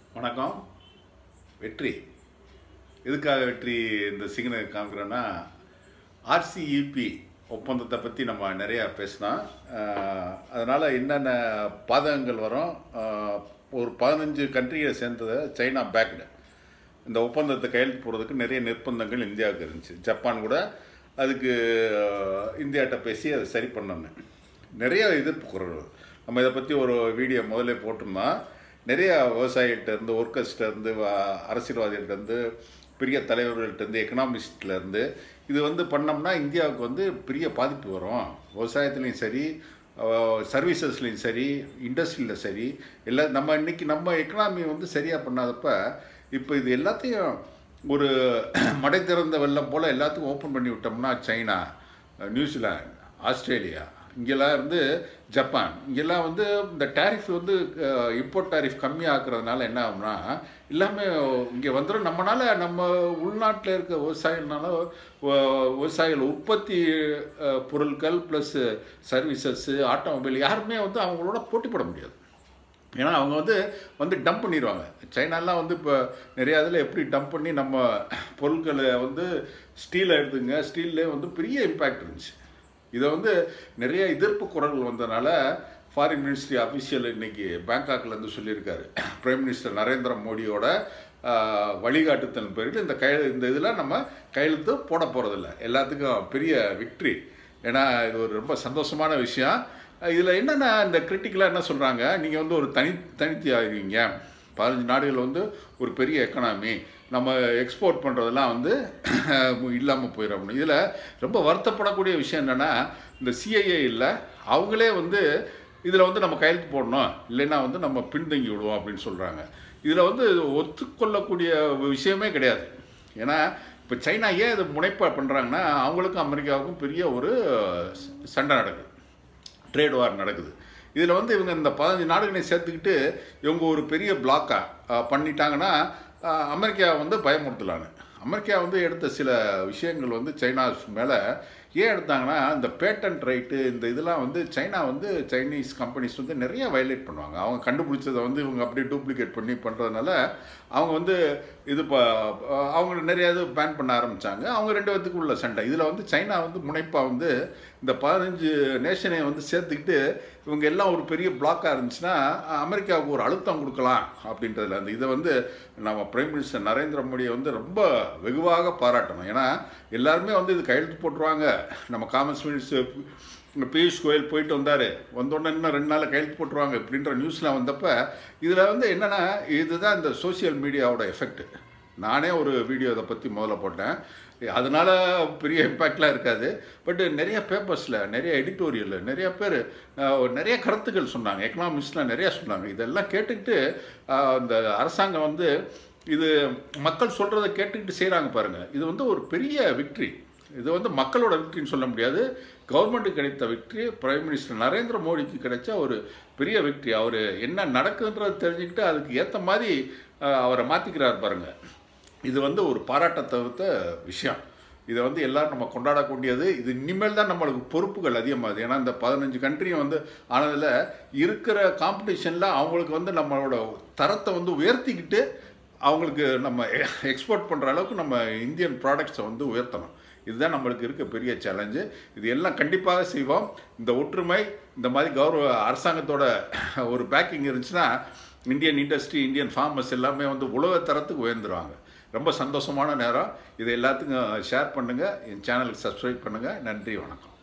வணக்கம் வெற்றி எதுக்காக வெற்றி இந்த சிக்னல் காமிக்கிறோன்னா ஆர்சிஇபி ஒப்பந்தத்தை பற்றி நம்ம நிறையா பேசினோம் அதனால் என்னென்ன பாதகங்கள் வரும் ஆஹ், ஒரு பதினஞ்சு கண்ட்ரியை சேர்ந்தது சைனா பேக்டு இந்த ஒப்பந்தத்தை கையெழுத்து போடுறதுக்கு நிறைய நிர்பந்தங்கள் இந்தியாவுக்கு இருந்துச்சு ஜப்பான் கூட அதுக்கு ஆஹ், இந்தியாட்ட பேசி அதை சரி பண்ணணும் நிறைய எதிர்ப்பு குரல் நம்ம இதை பற்றி ஒரு வீடியோ முதல்ல போட்டிருந்தோம் நிறைய விவசாயிகிட்ட இருந்து ஒர்க்கர்ஸ்கிட்ட இருந்து வ- அரசியல்வாதிகள்ட்ட இருந்து பெரிய தலைவர்கள்ட்ட இருந்து எக்கனாமிஸ்ட்ல இருந்து இது வந்து பண்ணோம்னா இந்தியாவுக்கு வந்து பெரிய பாதிப்பு வரும் விவசாயத்துலேயும் சரி சர்வீசஸ்லேயும் சரி இண்டஸ்ட்ரியில் சரி எல்லா நம்ம இன்னைக்கு நம்ம எக்கனாமி வந்து சரியாக பண்ணாதப்ப இப்போ இது எல்லாத்தையும் ஒரு மடை திறந்த வெள்ளம் போல் எல்லாத்துக்கும் ஓப்பன் பண்ணி விட்டோம்னா சைனா நியூசிலாந்து ஆஸ்திரேலியா இங்கெல்லாம் இருந்து ஜப்பான் இங்கெல்லாம் வந்து இந்த டேரிஃப் வந்து இம்போர்ட் டேரிஃப் கம்மியாக்குறதுனால என்ன ஆகும்னா எல்லாமே இங்கே வந்துடும் நம்மளால நம்ம உள்நாட்டில் இருக்க விவசாயினால வ- விவசாயிகள் உற்பத்தி அஹ், பொருட்கள் ப்ளஸ் சர்வீசஸ்ஸு ஆட்டோமொபைல் யாருமே வந்து அவங்களோட போட்டி போட முடியாது ஏன்னா அவங்க வந்து வந்து டம்ப் பண்ணிடுவாங்க சைனாலாம் வந்து இப்போ நிறைய இதில் எப்படி டம்ப் பண்ணி நம்ம பொருட்களை வந்து ஸ்டீலை எடுத்துங்க ஸ்டீல்லே வந்து பெரிய இம்பேக்ட் இருந்துச்சு இதை வந்து நிறைய எதிர்ப்பு குரல்கள் வந்ததுனால ஃபாரின் மினிஸ்ட்ரி அஃபிஷியல் இன்னைக்கு பேங்காக்ல இருந்து சொல்லியிருக்காரு பிரைம் மினிஸ்டர் நரேந்திர மோடியோட ஆஹ், வழிகாட்டுதல் பேரில் இந்த கை இந்த இதில் நம்ம கையெழுத்து போட போகிறதில்ல எல்லாத்துக்கும் பெரிய விக்ட்ரி ஏன்னா இது ஒரு ரொம்ப சந்தோஷமான விஷயம் இதில் என்னென்ன இந்த கிரிட்டிக்கலாக என்ன சொல்கிறாங்க நீங்கள் வந்து ஒரு தனி தனித்து ஆகிருவீங்க பதினஞ்சு நாடுகள் வந்து ஒரு பெரிய எக்கனாமி நம்ம எக்ஸ்போர்ட் பண்ணுறதெல்லாம் வந்து இல்லாமல் போயிடும் இதில் ரொம்ப வருத்தப்படக்கூடிய விஷயம் என்னென்னா இந்த சிஐஏ இல்லை அவங்களே வந்து இதில் வந்து நம்ம கையெழுத்து போடணும் இல்லைன்னா வந்து நம்ம பின்தங்கி விடுவோம் அப்படின்னு சொல்கிறாங்க இதில் வந்து ஒத்துக்கொள்ளக்கூடிய விஷயமே கிடையாது ஏன்னா இப்போ சைனா ஏன் இதை முனைப்பாக பண்ணுறாங்கன்னா அவங்களுக்கும் அமெரிக்காவுக்கும் பெரிய ஒரு சண்டை நடக்குது ட்ரேட் வார் நடக்குது இதில் வந்து இவங்க இந்த பதினஞ்சு நாடுகளையும் சேர்த்துக்கிட்டு இவங்க ஒரு பெரிய பிளாக்காக பண்ணிட்டாங்கன்னா அஹ், அமெரிக்கா வந்து பயமுறுத்தலான்னு அமெரிக்கா வந்து எடுத்த சில விஷயங்கள் வந்து சைனா மேலே ஏன் எடுத்தாங்கன்னா இந்த பேட்டன்ட் ரைட்டு இந்த இதெல்லாம் வந்து சைனா வந்து சைனீஸ் கம்பெனிஸ் வந்து நிறைய வயலேட் பண்ணுவாங்க அவங்க கண்டுபிடிச்சதை வந்து இவங்க அப்படியே டூப்ளிகேட் பண்ணி பண்ணுறதுனால அவங்க வந்து இது இப்போ அவங்க நிறைய இது பேன் பண்ண ஆரம்பித்தாங்க அவங்க ரெண்டு பேத்துக்கு உள்ள சண்டை இதில் வந்து சைனா வந்து முனைப்பாக வந்து இந்த பதினஞ்சு நேஷனை வந்து சேர்த்துக்கிட்டு இவங்க எல்லாம் ஒரு பெரிய பிளாக்காக இருந்துச்சுன்னா அமெரிக்காவுக்கு ஒரு அழுத்தம் கொடுக்கலாம் அப்படின்றதுல அந்த இதை வந்து நம்ம பிரைம் மினிஸ்டர் நரேந்திர மோடியை வந்து ரொம்ப வெகுவாக பாராட்டணும் ஏன்னா எல்லாருமே வந்து இது கையெழுத்து போட்டுருவாங்க நம்ம காமர்ஸ் மினிஸ்டர் பியூஷ் கோயல் போயிட்டு வந்தார் வந்தோடனே இன்னும் ரெண்டு நாளில் கையெழுத்து போட்டுருவாங்க இப்படின்ற நியூஸ்லாம் வந்தப்போ இதில் வந்து என்னென்னா இதுதான் இந்த சோஷியல் மீடியாவோட எஃபெக்ட் நானே ஒரு வீடியோ இதை பற்றி முதல்ல போட்டேன் அதனால பெரிய இம்பேக்ட்லாம் இருக்காது பட் நிறைய பேப்பர்ஸில் நிறைய எடிட்டோரியல் நிறைய பேர் நிறைய கருத்துக்கள் சொன்னாங்க எக்கனாமிக்ஸ்லாம் நிறைய சொன்னாங்க இதெல்லாம் கேட்டுக்கிட்டு அஹ், இந்த அரசாங்கம் வந்து இது மக்கள் சொல்கிறத கேட்டுக்கிட்டு செய்கிறாங்க பாருங்கள் இது வந்து ஒரு பெரிய விக்ட்ரி இது வந்து மக்களோட விக்ட்ரின்னு சொல்ல முடியாது கவர்மெண்ட்டுக்கு கிடைத்த விக்ட்ரி பிரைம் மினிஸ்டர் நரேந்திர மோடிக்கு கிடைச்ச ஒரு பெரிய விக்ட்ரி அவர் என்ன நடக்குதுன்றதை தெரிஞ்சுக்கிட்டு அதுக்கு ஏற்ற மாதிரி அஹ், அவரை மாற்றிக்கிறார் பாருங்கள் இது வந்து ஒரு பாராட்ட தவிர்த்த விஷயம் இதை வந்து எல்லாரும் நம்ம கொண்டாடக்கூடியது இது இனிமேல் தான் நம்மளுக்கு பொறுப்புகள் அதிகமாகுது ஏன்னா இந்த பதினஞ்சு கண்ட்ரியும் வந்து ஆனதில் இருக்கிற காம்படிஷனில் அவங்களுக்கு வந்து நம்மளோட தரத்தை வந்து உயர்த்திக்கிட்டு அவங்களுக்கு நம்ம எக்ஸ்போர்ட் பண்ணுற அளவுக்கு நம்ம இந்தியன் ப்ராடக்ட்ஸை வந்து உயர்த்தணும் இதுதான் நம்மளுக்கு இருக்க பெரிய சேலஞ்சு இது எல்லாம் கண்டிப்பாக செய்வோம் இந்த ஒற்றுமை இந்த மாதிரி கௌரவ அரசாங்கத்தோட ஒரு பேக்கிங் இருந்துச்சுன்னா இந்தியன் இண்டஸ்ட்ரி இந்தியன் ஃபார்மர்ஸ் எல்லாமே வந்து உலக தரத்துக்கு உயர்ந்துருவாங்க ரொம்ப சந்தோஷமான நேரம் இதை எல்லாத்துக்கும் ஷேர் பண்ணுங்கள் என் சேனலுக்கு சப்ஸ்கிரைப் பண்ணுங்கள் நன்றி வணக்கம்